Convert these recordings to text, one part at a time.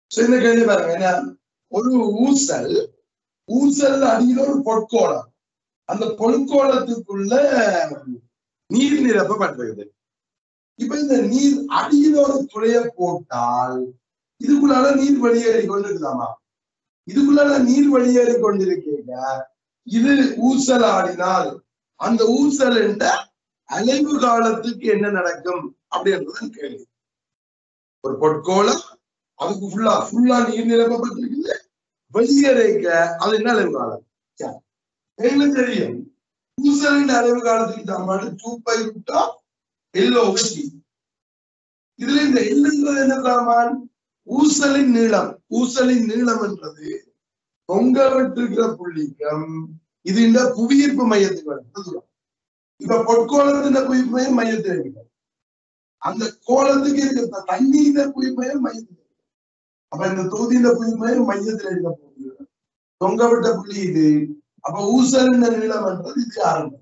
So இந்த கேள்வி பாருங்க என்ன ஒரு ஊசல் ஊசல் அடியில ஒரு பொற்கோளம் அந்த பொற்கோளத்துக்குள்ள நீர் நிரப்பப்பட்டிருக்குது இப்ப இந்த நீர் அடியில ஒரு துளைய போட்டால் இதுக்குள்ளால நீர் வெளியேறி கொண்டிருக்குதாமா இதுக்குள்ளால நீர் வெளியேறி கொண்டிருக்கீங்க இது ஊசல் ஆடினால் அந்த ஊசல் என்ற அலைவு காலத்துக்கு என்ன நடக்கும் அப்படின்றதான் கேள்வி ஒரு பொற்கோளம் அதுக்கு ஃபுல்லா ஃபுல்லா நீர் நிரப்பப்பட்டிருக்குது வெளியேறைக்க அது என்ன அலைவு காலம் சரி. எங்களுக்கு தெரியும் ஊசலின் அலைவு காலத்துக்கு தான் டூ பை விட்டா எல்லோ டி இதுல இந்த எல்லுன்றது என்ன சாமான் ஊசலின் நீளம் ஊசலின் நீளம் என்றது தொங்க விட்டிருக்கிற புள்ளிக்கம் இது இந்த புவியீர்ப்பு மையத்துக்கு வருது தூரம் இப்ப பொற்கோளத்தின் புவியீர்ப்பு மையம் மையத்தில் இருக்கு அந்த கோலத்துக்கு இருக்கிற தண்ணீர புவியீர்ப்பு மையம் மையத்தில் இருக்கு. அப்ப இந்த தொகுதியில புவியீர்ப்பு மையம் மையத்தில் இருக்க போகுது தொங்க விட்ட புள்ளி இது அப்ப ஊசலின் நீளம் என்றது இது ஆரம்பம்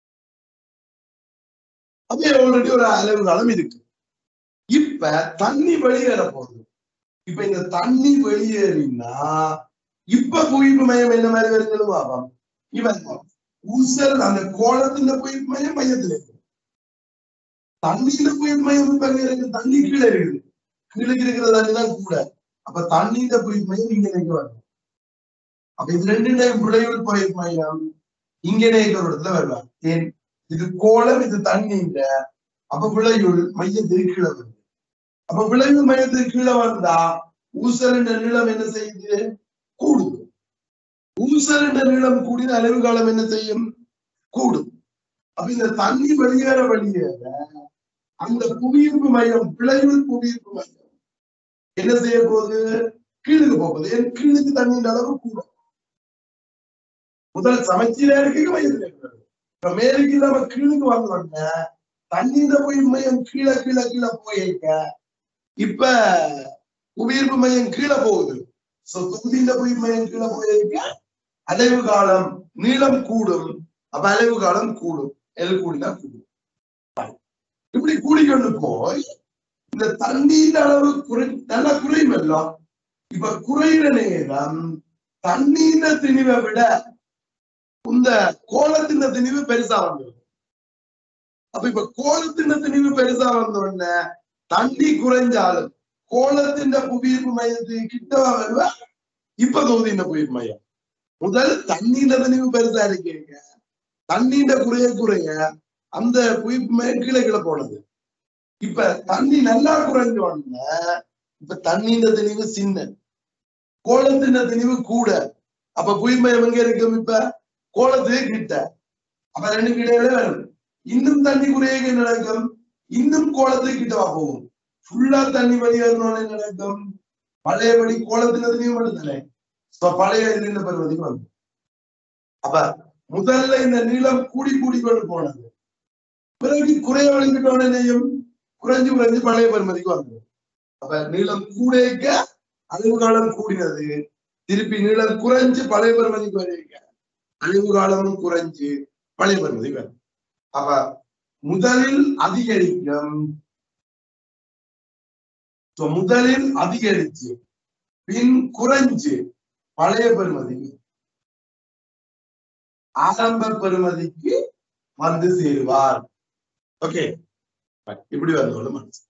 அதே ஆல்ரெடி ஒரு அளவு காலம் இருக்கு இப்ப தண்ணி வெளியேற போகுது இப்ப இந்த தண்ணி வெளியேறினா இப்ப புவிப்பு மையம் என்ன மாதிரி வருது பாப்போம் இவன் ஊசல் அந்த கோலத்தின் புவிப்பு மையம் மையத்துல இருக்கு தண்ணியில புவிப்பு மையம் இப்ப எங்க இருக்கு தண்ணி கீழே இருக்குது கீழே இருக்கிற தண்ணி தான் கூட அப்ப தண்ணியில புவிப்பு மையம் இங்க நினைக்க வரும் அப்ப இது ரெண்டு டைம் விளைவுள் புவிப்பு மையம் இங்க நினைக்கிற இடத்துல வருவாங்க ஏன் இது கோலம் இது தண்ணீங்க அப்ப விளைவுள் மையத்துக்கு கீழே வருது அப்ப விளைவு மையத்துக்கு கீழே வந்தா ஊசல் என்ற நீளம் என்ன செய்யுது கூடுது ஊசல் என்ற நீளம் கூடின அளவு காலம் என்ன செய்யும் கூடும் அப்ப இந்த தண்ணி வெளியேற வெளியேற அந்த புவியீர்ப்பு மையம் விளைவுள் புவியீர்ப்பு மையம் என்ன செய்ய போகுது கீழுக்கு போகுது ஏன் கீழுக்கு தண்ணியின் அளவு கூட முதல் சமச்சீரா இருக்கு மையத்தில் இருக்கிறது இப்ப மேலுக்கு இல்லாம கீழுக்கு வந்த உடனே தண்ணீர போய் மையம் கீழே கீழே கீழே போயிருக்க இப்ப புவியீர்ப்பு மையம் கீழே போகுது சோ தொகுதியில போய் மையம் கீழே போயிருக்க அலைவு காலம் நீளம் கூடும் அப்ப அலைவு காலம் கூடும் எல் கூடினா கூடும் இப்படி கூடிக்கொண்டு போய் இந்த தண்ணீர் அளவு குறை நல்லா குறையும் எல்லாம் இப்ப குறையிற நேரம் தண்ணீர திணிவை விட இந்த கோலத்தின் திணிவு பெருசா வந்துடும் அப்ப இப்ப கோலத்தின் திணிவு பெருசா வந்த உடனே தண்ணி குறைஞ்சாலும் கோலத்தின் புவியீர்ப்பு மையத்துக்கு கிட்டவா வருவா இப்ப தொகுதியின் புவியீர்ப்பு மையம் முதல் தண்ணீர திணிவு பெருசா இருக்கீங்க தண்ணீர குறைய குறைய அந்த புவியீர்ப்பு மையம் கீழே கீழே போனது இப்ப தண்ணி நல்லா குறைஞ்ச உடனே இப்ப தண்ணீர திணிவு சின்ன கோலத்தின் திணிவு கூட அப்ப புவியீர்ப்பு மையம் எங்க இருக்கும் இப்ப கோலத்துக்கு கிட்ட அப்ப ரெண்டு இடையில வரும் இன்னும் தண்ணி குறைய என்ன நடக்கும் இன்னும் கோலத்துக்கு கிட்டவா போகும் ஃபுல்லா தண்ணி வெளியேறணும்னு என்ன நடக்கும் பழையபடி கோலத்துல தண்ணியும் மட்டும் இப்ப பழைய நீண்ட பருவத்துக்கு வந்து அப்ப முதல்ல இந்த நீளம் கூடி கூடி கொண்டு போனது பிறகு குறைய வழிந்துட்டோனையும் குறைஞ்சு குறைஞ்சு பழைய பருமதிக்கு வந்தது அப்ப நீளம் கூடைக்க அளவு காலம் கூடினது திருப்பி நீளம் குறைஞ்சு பழைய பருமதிக்கு வரைக்க அழிவு காலமும் குறைஞ்சு பழைய பருமதி வரும் அப்ப முதலில் அதிகரிக்கும் So, முதலில் அதிகரிச்சு பின் குறைஞ்சு பழைய பெருமதிக்கு ஆரம்ப பெருமதிக்கு வந்து சேருவார் ஓகே இப்படி வந்தோட மனசு